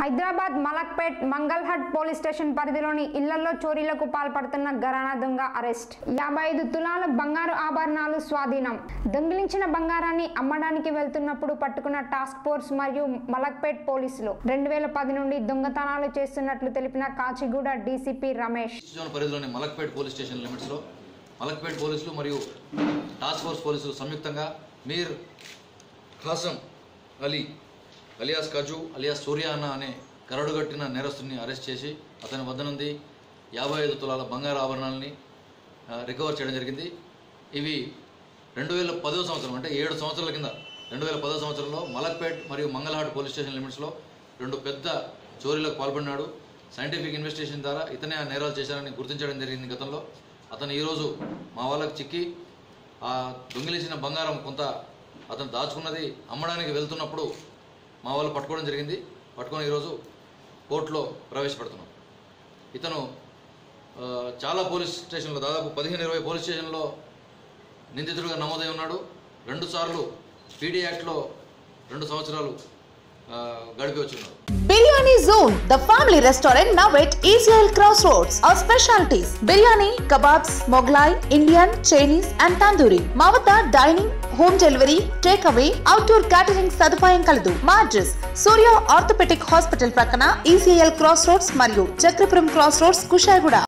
Hyderabad Malakpet Mangalhat police station పరిధిలోని ఇళ్లలో చోరీలకు పాల్పడుతున్న గరానా దొంగ అరెస్ట్ యాభై ఐదు తులాల బంగారు ఆభరణాలు స్వాధీనం దొంగిలించిన బంగారాన్ని అమ్మడానికి వెళ్తున్నప్పుడు పట్టుకున్న టాస్క్ ఫోర్స్ మరియు మలక్పేట్ పోలీసులు రెండు వేల పది నుండి దొంగతనాలు చేస్తున్నట్లు తెలిపిన కాచిగూడ డీసీపీ రమేష్ జోన్ పరిధిలోని మలక్పేట్ పోలీస్ స్టేషన్ లిమిట్స్లో మలక్పేట్ పోలీసులు మరియు టాస్క్ ఫోర్స్ పోలీసులు సంయుక్తంగా మీర్ ఖాసం అలీ అలియాస్ కజు అలియాస్ సూర్య అన్న అనే కరడుగట్టిన నేరస్తుని అరెస్ట్ చేసి అతని వద్ద నుండి యాభై ఐదు తులాల బంగారు ఆభరణాలని ఆ, రికవర్ చేయడం జరిగింది ఇవి రెండు వేల పదో సంవత్సరం అంటే ఏడు సంవత్సరాల కింద రెండు వేల పదో సంవత్సరంలో మలక్పేట్ మరియు మంగళహాట్ పోలీస్ స్టేషన్ లిమిట్స్లో రెండు పెద్ద చోరీలకు పాల్పడినాడు సైంటిఫిక్ ఇన్వెస్టిగేషన్ ద్వారా ఇతనే ఆ నేరాలు చేశారని గుర్తించడం జరిగింది గతంలో అతను ఈరోజు మా వాళ్ళకి చిక్కి ఆ దొంగిలించిన బంగారం కొంత అతను దాచుకున్నది అమ్మడానికి వెళ్తున్నప్పుడు మా వాళ్ళు పట్టుకోవడం జరిగింది పట్టుకొని ఈరోజు కోర్టులో ప్రవేశపెడుతున్నాం ఇతను ఆ, చాలా పోలీస్ స్టేషన్లో దాదాపు పదిహేను ఇరవై పోలీస్ స్టేషన్లో నిందితుడిగా నమోదై ఉన్నాడు రెండు సార్లు పీడీ యాక్ట్లో రెండు సంవత్సరాలు ఆ, గడిపి వచ్చి ఉన్నాడు Biryani Zone, the family restaurant now at Israel Crossroads. Our specialties biryani, kebabs, Moglai, Indian, Chinese, and tandoori. మా వద్ద dining home delivery takeaway outdoor catering సదుపాయం కలదు మా అడ్రస్ సూర్య ఆర్థోపెటిక్ హాస్పిటల్ ప్రక్కన ఈసీఎల్ క్రాస్ రోడ్స్ మరియు Chakrapuram cross roads Kushaiguda